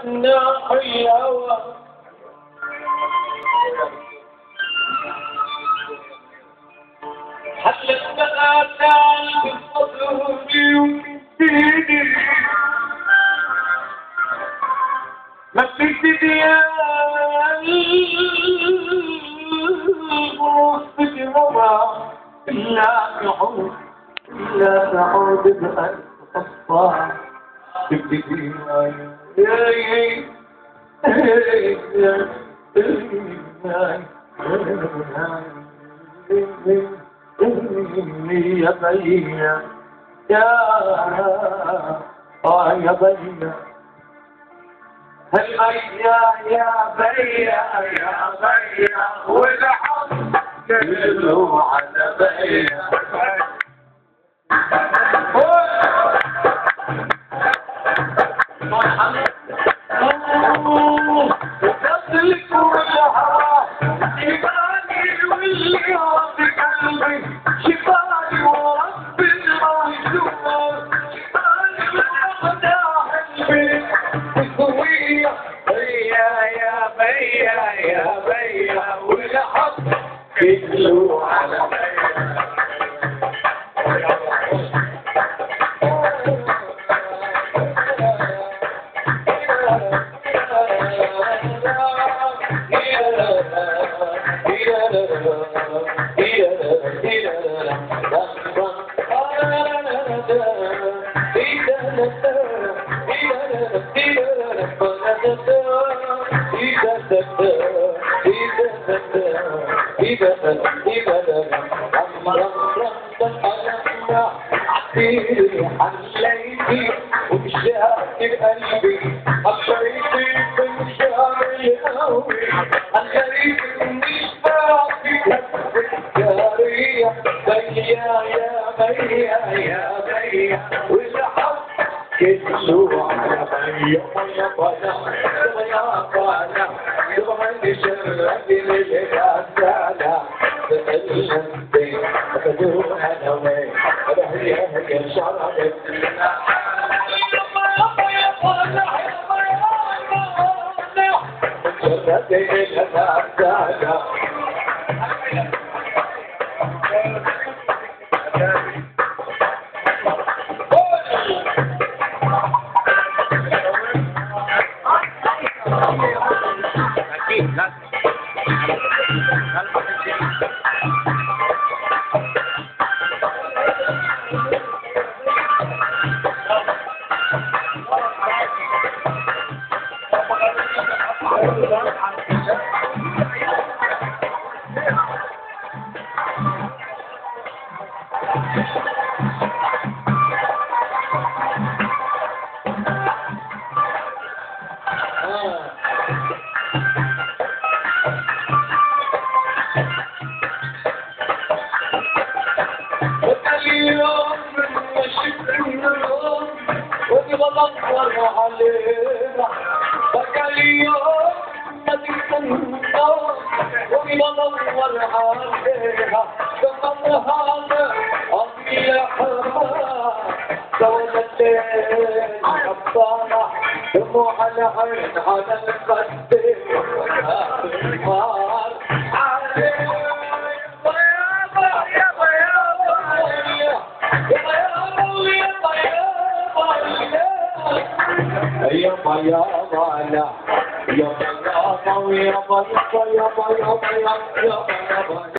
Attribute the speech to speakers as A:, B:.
A: جناح الهوى حلت مآتان بصدري وبيدي ما بتبدي وسط ربع إلا تعود إلا تعود بأن تصفى تبتدي يا يا بيا يا آه يا بيا هيا يا بيا يا بيا والحب كله على بيا وقتلك والهوى شفاني واللي في قلبي شفاني ورب المهجور شفاني والأغنى قلبي القوية هيا يا بيا يا بيا والحب كله على بيا حليتي ومشاكل قلبي حبيتي بمشاعر الهوي خليت مش باقي جارية بيا يا بيا يا بيا والحب كله على بيا بيا بيا بيا بيا سبحان شرك للغسالة تتلمتي تدور أنا وين هي شرف اليوم من شفت النور ودي بدور عليها بقى اليوم ما تستنى ودي بدور عليها ثم هذا أمي يا حما دولتين حبانة دموع على عين على الخد النار عليك يا يا يا يا يا يا يا يا يا يا يا يا يا